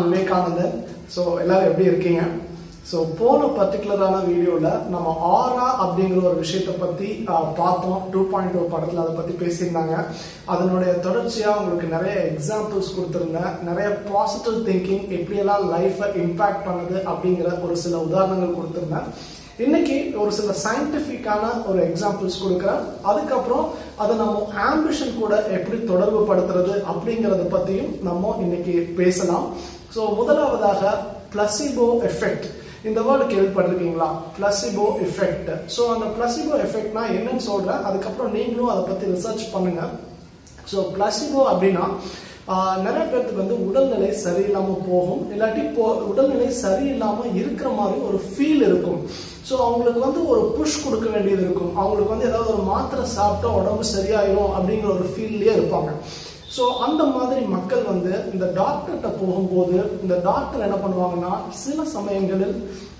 Vivekanandan so எல்லாரும் எப்படி இருக்கீங்க ஸோ போன பர்டிகுலரான வீடியோவில் நம்ம ஆரா அப்படிங்கிற ஒரு விஷயத்தை பற்றி பார்த்தோம் டூ பாயிண்ட் ஓ படத்தில் அதை பற்றி பேசியிருந்தாங்க அதனுடைய தொடர்ச்சியாக உங்களுக்கு நிறைய எக்ஸாம்பிள்ஸ் கொடுத்துருந்தேன் நிறைய பாசிட்டிவ் திங்கிங் எப்படியெல்லாம் லைஃப்பை இம்பேக்ட் பண்ணுது அப்படிங்கிற ஒரு சில உதாரணங்கள் கொடுத்துருந்தேன் இன்னைக்கு ஒரு சில சயின்டிஃபிக்கான ஒரு எக்ஸாம்பிள்ஸ் கொடுக்குறேன் அதுக்கப்புறம் அதை நம்ம ஆம்பிஷன் கூட எப்படி தொடர்பு படுத்துறது அப்படிங்கிறத பற்றியும் நம்ம இன்னைக்கு பேசலாம் ஸோ முதலாவதாக பிளசிபோ எஃபெக்ட் இந்த வேர்டு கேள்விப்பட்டிருக்கீங்களா பிளசிபோ எஃபெக்ட் ஸோ அந்த பிளசிபோ எஃபெக்ட்னா என்னன்னு சொல்றேன் அதுக்கப்புறம் நீங்களும் அதை பற்றி ரிசர்ச் பண்ணுங்க ஸோ பிளசிபோ அப்படின்னா ஆஹ், நிறைய பேர்த்துக்கு வந்து உடல்நிலை சரியில்லாமல் போகும் இல்லாட்டி போ உடல்நிலை சரியில்லாமல் இருக்கிற மாதிரி ஒரு ஃபீல் இருக்கும் ஸோ அவங்களுக்கு வந்து ஒரு புஷ் கொடுக்க வேண்டியது இருக்கும் அவங்களுக்கு வந்து ஏதாவது ஒரு மாத்திரை சாப்பிட்டா உடம்பு சரியாயிரும் அப்படிங்கிற ஒரு ஃபீல்லையே இருப்பாங்க ஸோ அந்த மாதிரி மக்கள் வந்து இந்த டாக்டர்கிட்ட போகும்போது இந்த டாக்டர் என்ன பண்ணுவாங்கன்னா சில சமயங்களில்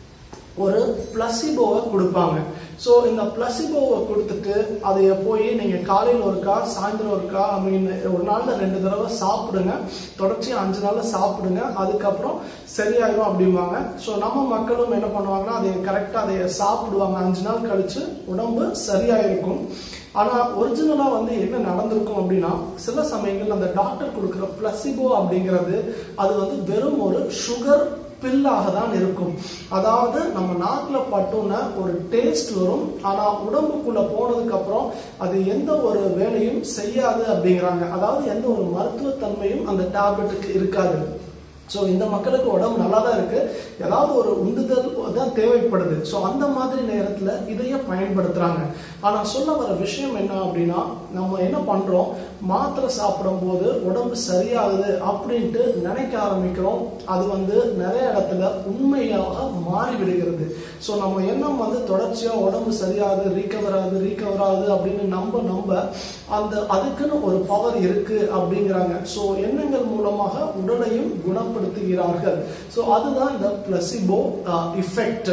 ஒரு பிளசிபோவை கொடுப்பாங்க ஸோ இந்த பிளசிபோவை கொடுத்துட்டு அதை போய் நீங்கள் காலையில் ஒருக்கா சாயந்தரம் ஒருக்கா ஐ மீன் ஒரு நாளில் ரெண்டு தடவை சாப்பிடுங்க தொடர்ச்சியாக அஞ்சு நாளில் சாப்பிடுங்க அதுக்கப்புறம் சரியாயிரும் அப்படிம்பாங்க ஸோ நம்ம மக்களும் என்ன பண்ணுவாங்கன்னா அதை கரெக்டாக அதை சாப்பிடுவாங்க அஞ்சு நாள் கழிச்சு உடம்பு சரியாயிருக்கும் ஆனால் ஒரிஜினலாக வந்து என்ன நடந்திருக்கும் அப்படின்னா சில சமயங்கள் அந்த டாக்டர் கொடுக்குற பிளசிபோ அப்படிங்கிறது அது வந்து வெறும் ஒரு சுகர் பில்லாக தான் இருக்கும் அதாவது நம்ம நாக்கில் பட்டோன்னா ஒரு டேஸ்ட் வரும் ஆனால் உடம்புக்குள்ள போனதுக்கு அப்புறம் அது எந்த ஒரு வேலையும் செய்யாது அப்படிங்கிறாங்க அதாவது எந்த ஒரு மருத்துவத்தன்மையும் அந்த டேப்லெட்டுக்கு இருக்காது ஸோ இந்த மக்களுக்கு உடம்பு நல்லா தான் இருக்கு ஏதாவது ஒரு உந்துதல் தான் தேவைப்படுது ஸோ அந்த மாதிரி நேரத்தில் இதையே பயன்படுத்துறாங்க ஆனால் சொல்ல வர விஷயம் என்ன அப்படின்னா நம்ம என்ன பண்றோம் மாத்திரை சாப்பிடும்போது உடம்பு சரியாகுது அப்படின்ட்டு நினைக்க ஆரம்பிக்கிறோம் அது வந்து நிறைய இடத்துல உண்மையாக மாறி விடுகிறது ஸோ நம்ம எண்ணம் வந்து தொடர்ச்சியாக உடம்பு சரியாகுது ரீகவர் ஆகுது ரீகவர் ஆகுது அப்படின்னு நம்ப நம்ப அந்த அதுக்குன்னு ஒரு பவர் இருக்கு அப்படிங்கிறாங்க ஸோ எண்ணங்கள் மூலமாக உடலையும் குணப்படுத்துகிறார்கள் ஸோ அதுதான் இந்த பிளசிபோ இஃபெக்ட்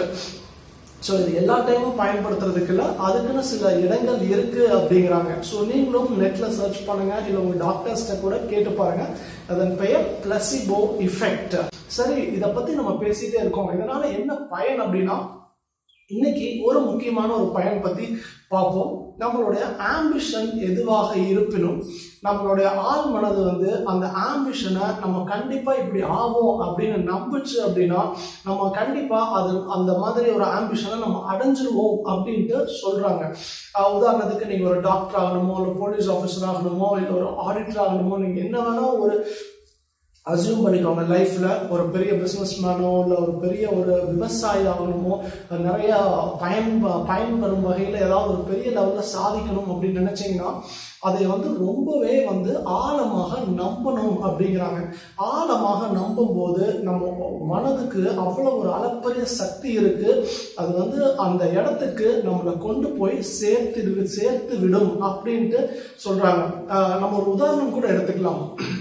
ஸோ இது எல்லா டைமும் பயன்படுத்துறதுக்கு இல்லை அதுக்குன்னு சில இடங்கள் இருக்கு அப்படிங்கிறாங்க ஸோ நீங்களும் நெட்ல சர்ச் பண்ணுங்க இல்லை உங்க டாக்டர்ஸ்ட கூட கேட்டு பாருங்க அதன் பெயர் பிளசிபோ இஃபெக்ட் சரி இதை பத்தி நம்ம பேசிட்டே இருக்கோம் இதனால என்ன பயன் அப்படின்னா இன்னைக்கு ஒரு முக்கியமான ஒரு பயன் பத்தி பார்ப்போம் நம்மளுடைய ஆம்பிஷன் எதுவாக இருப்பினும் நம்மளுடைய ஆள் மனது வந்து அந்த ஆம்பிஷனை நம்ம கண்டிப்பா இப்படி ஆவோம் அப்படின்னு நம்புச்சு அப்படின்னா நம்ம கண்டிப்பா அது அந்த மாதிரி ஒரு ஆம்பிஷனை நம்ம அடைஞ்சிருவோம் அப்படின்ட்டு சொல்றாங்க ஆஹ் உதாரணத்துக்கு நீங்க ஒரு டாக்டர் ஆகணுமோ இல்லை போலீஸ் ஆஃபீஸர் ஆகணுமோ இல்லை ஒரு ஆடிட்டர் ஆகணுமோ நீங்க என்ன வேணா ஒரு அசியூம் பண்ணிக்கோங்க லைஃப்ல ஒரு பெரிய பிசினஸ் மேனோ இல்லை ஒரு பெரிய ஒரு விவசாயி ஆகணுமோ நிறைய பயன் பயன்பெறும் வகையில் ஏதாவது ஒரு பெரிய லெவலில் சாதிக்கணும் அப்படின்னு நினைச்சீங்கன்னா அதை வந்து ரொம்பவே வந்து ஆழமாக நம்பணும் அப்படிங்கிறாங்க ஆழமாக நம்பும்போது நம்ம மனதுக்கு அவ்வளோ ஒரு அளப்பரிய சக்தி இருக்கு அது வந்து அந்த இடத்துக்கு நம்மளை கொண்டு போய் சேர்த்து சேர்த்து விடும் அப்படின்ட்டு சொல்றாங்க ஆஹ் நம்ம ஒரு உதாரணம் கூட எடுத்துக்கலாம்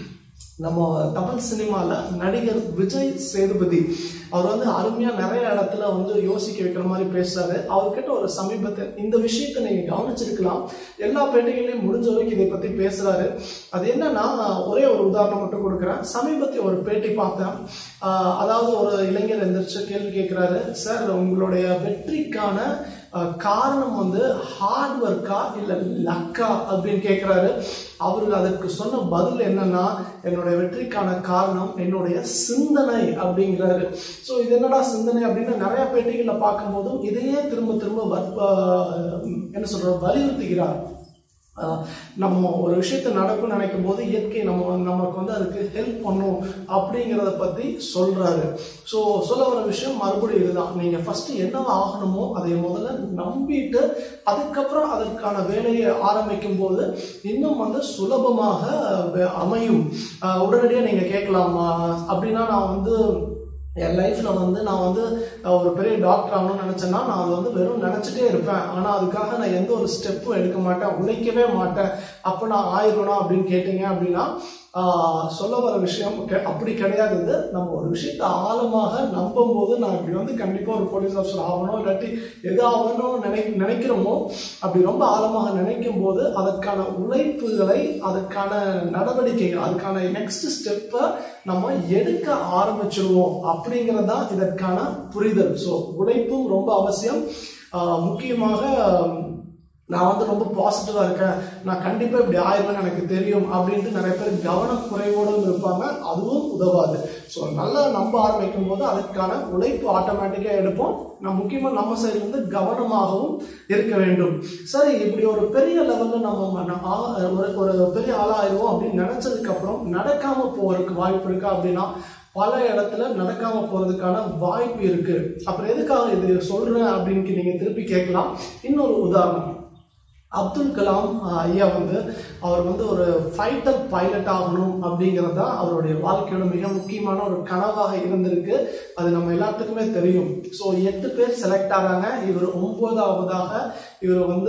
நம்ம தமிழ் சினிமால நடிகர் விஜய் சேதுபதி அவர் வந்து அருமையா நிறைய இடத்துல வந்து யோசிக்க வைக்கிற மாதிரி பேசுறாரு அவர்கிட்ட ஒரு சமீபத்தில் இந்த விஷயத்தை நீங்க கவனிச்சிருக்கலாம் எல்லா பேட்டிகளையும் முடிஞ்ச வரைக்கும் இதை பத்தி பேசுறாரு அது என்னன்னா ஒரே ஒரு உதாரணம் மட்டும் கொடுக்குறேன் சமீபத்தில் ஒரு பேட்டி பார்த்தேன் ஆஹ் அதாவது ஒரு இளைஞர் எந்திரிச்சு கேள்வி கேட்கிறாரு சார் உங்களுடைய வெற்றிக்கான அஹ், காரணம் வந்து ஹார்ட் ஒர்க்கா இல்ல லக்கா அப்படின்னு கேட்கிறாரு அவரு அதற்கு சொன்ன பதில் என்னன்னா என்னுடைய வெற்றிக்கான காரணம் என்னுடைய சிந்தனை அப்படிங்கிறாரு ஸோ இது என்னடா சிந்தனை அப்படின்னு நிறைய பேட்டிகளில் பார்க்கும்போதும் இதையே திரும்ப திரும்ப வற்ப- அஹ், என்ன சொல்ற வலியுறுத்துகிறார் ஆஹ் நம்ம ஒரு விஷயத்தை நடக்கும் நினைக்கும் போது இயற்கை நம்ம நமக்கு வந்து அதுக்கு ஹெல்ப் பண்ணும் அப்படிங்கிறத பத்தி சொல்றாரு ஸோ சொல்ல வர விஷயம் மறுபடியும் இதுதான் நீங்க ஃபர்ஸ்ட் என்ன ஆகணுமோ அதை முதல்ல நம்பிட்டு அதுக்கப்புறம் அதற்கான வேலையை ஆரம்பிக்கும் போது இன்னும் வந்து சுலபமாக அஹ், அமையும் ஆஹ் உடனடியா நீங்க கேட்கலாம் ஆஹ் அப்படின்னா நான் வந்து என் லைஃப்ல வந்து நான் வந்து அஹ், ஒரு பெரிய டாக்டர் ஆகணும்னு நினைச்சேன்னா நான் அதை வந்து வெறும் நினைச்சிட்டே இருப்பேன் ஆனா அதுக்காக நான் எந்த ஒரு ஸ்டெப்பும் எடுக்க மாட்டேன் உழைக்கவே மாட்டேன் அப்போ நான் ஆயிரணும் அப்படின்னு கேட்டீங்க அப்படின்னா ஆஹ் சொல்ல வர விஷயம் கெ- அப்படி கிடையாது இது நம்ம ஒரு விஷயத்தை ஆழமாக நம்பும் போது நான் இப்படி வந்து கண்டிப்பா ஒரு போலீஸ் ஆஃபீஸர் ஆகணும் இல்லாட்டி எது ஆகணும்னு நினை நினைக்கிறோமோ அப்படி ரொம்ப ஆழமாக நினைக்கும் போது அதற்கான உழைப்புகளை அதற்கான நடவடிக்கைகள் அதுக்கான நெக்ஸ்ட் ஸ்டெப்பை நம்ம எடுக்க ஆரம்பிச்சிருவோம் அப்படிங்கிறது தான் இதற்கான புரிதல் ஸோ உழைப்பும் ரொம்ப அவசியம் ஆஹ் முக்கியமாக நான் வந்து ரொம்ப பாசிட்டிவா இருக்கேன் நான் கண்டிப்பா இப்படி ஆயிருவேன் எனக்கு தெரியும் அப்படின்ட்டு நிறைய பேர் கவனக்குறைவோடும் இருப்பாங்க அதுவும் உதவாது ஸோ நல்லா நம்ப ஆரம்பிக்கும் போது அதுக்கான உழைப்பு ஆட்டோமேட்டிக்கா எடுப்போம் நான் முக்கியமா நம்ம சைடு வந்து கவனமாகவும் இருக்க வேண்டும் சரி இப்படி ஒரு பெரிய லெவல்ல நம்ம ம- ஆ- ஒரு ஒரு பெரிய ஆளாயிருவோம் அப்படின்னு நினைச்சதுக்கு அப்புறம் நடக்காம போறதுக்கு வாய்ப்பு இருக்கா அப்படின்னா பல இடத்துல நடக்காம போறதுக்கான வாய்ப்பு இருக்கு அப்புறம் எதுக்காக இது சொல்றேன் அப்படின்னு நீங்க திருப்பி கேட்கலாம் இன்னொரு உதாரணம் அப்துல் கலாம் ஆஹ், ஐயா வந்து அவர் வந்து ஒரு ஃபைட்டர் பைலட் ஆகணும் அப்படிங்கிறது தான் அவருடைய வாழ்க்கையோட மிக முக்கியமான ஒரு கனவாக இருந்திருக்கு அது நம்ம எல்லாத்துக்குமே தெரியும் ஸோ எட்டு பேர் செலக்ட் ஆகிறாங்க இவர் ஒன்பதாவதாக இவர் வந்து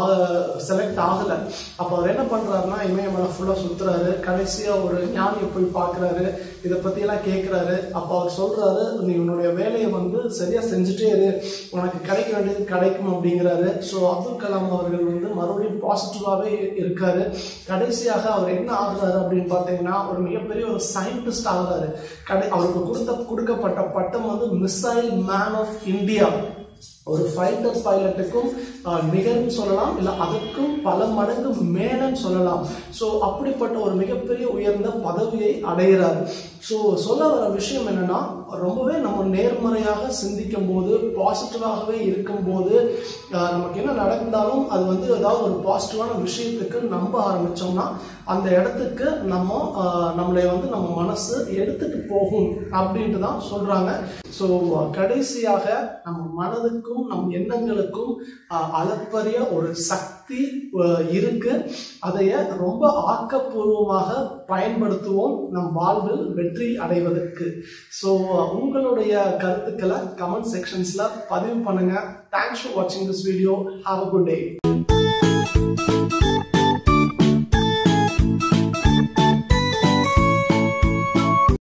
செலக்ட் ஆகலை அப்போ அவர் என்ன பண்றாருன்னா இமயமலை ஃபுல்லாக சுத்துறாரு கடைசியாக ஒரு ஞானியை போய் பார்க்குறாரு இதை பற்றியெல்லாம் கேட்குறாரு அப்போ அவர் சொல்றாரு நீ உன்னுடைய வேலையை வந்து சரியா செஞ்சுட்டே இரு உனக்கு கிடைக்க வேண்டியது கிடைக்கும் அப்படிங்கிறாரு ஸோ அப்துல் கலாம் அவர்கள் வந்து மறுபடியும் பாசிட்டிவாகவே இருக்காரு கடைசியாக அவர் என்ன ஆகுறாரு அப்படின்னு பார்த்தீங்கன்னா ஒரு மிகப்பெரிய ஒரு சயின்டிஸ்ட் ஆகுறாரு கடை அவருக்கு கொடுத்த கொடுக்கப்பட்ட பட்டம் வந்து மிசைல் மேன் ஆஃப் இந்தியா ஒரு ஃபைட்டர் பைலட்டுக்கும் நிகர்னு சொல்லலாம் இல்லை அதற்கும் பல மடங்கு மேலன்னு சொல்லலாம் ஸோ அப்படிப்பட்ட ஒரு மிகப்பெரிய உயர்ந்த பதவியை அடைகிறார் ஸோ சொல்ல வர விஷயம் என்னன்னா ரொம்பவே நம்ம நேர்மறையாக சிந்திக்கும் போது பாசிட்டிவாகவே இருக்கும்போது ஆஹ், நமக்கு என்ன நடந்தாலும் அது வந்து ஏதாவது ஒரு பாசிட்டிவான விஷயத்துக்கு நம்ப ஆரம்பிச்சோம்னா அந்த இடத்துக்கு நம்ம ஆஹ், நம்மளை வந்து நம்ம மனசு எடுத்துட்டு போகும் அப்படின்ட்டு தான் சொல்றாங்க ஸோ கடைசியாக நம்ம மனதுக்கும் நம் எண்ணங்களுக்கும் ஆஹ், அளப்பரிய ஒரு சக்தி ஆஹ், இருக்கு அதைய ரொம்ப ஆக்கப்பூர்வமாக பயன்படுத்துவோம் நம் வாழ்வில் வெற்றி அடைவதற்கு ஸோ உங்களுடைய கருத்துக்களை கமெண்ட் செக்ஷன்ஸ்ல பதிவு பண்ணுங்க தேங்க்ஸ் ஃபார் வாட்சிங் this video have a good day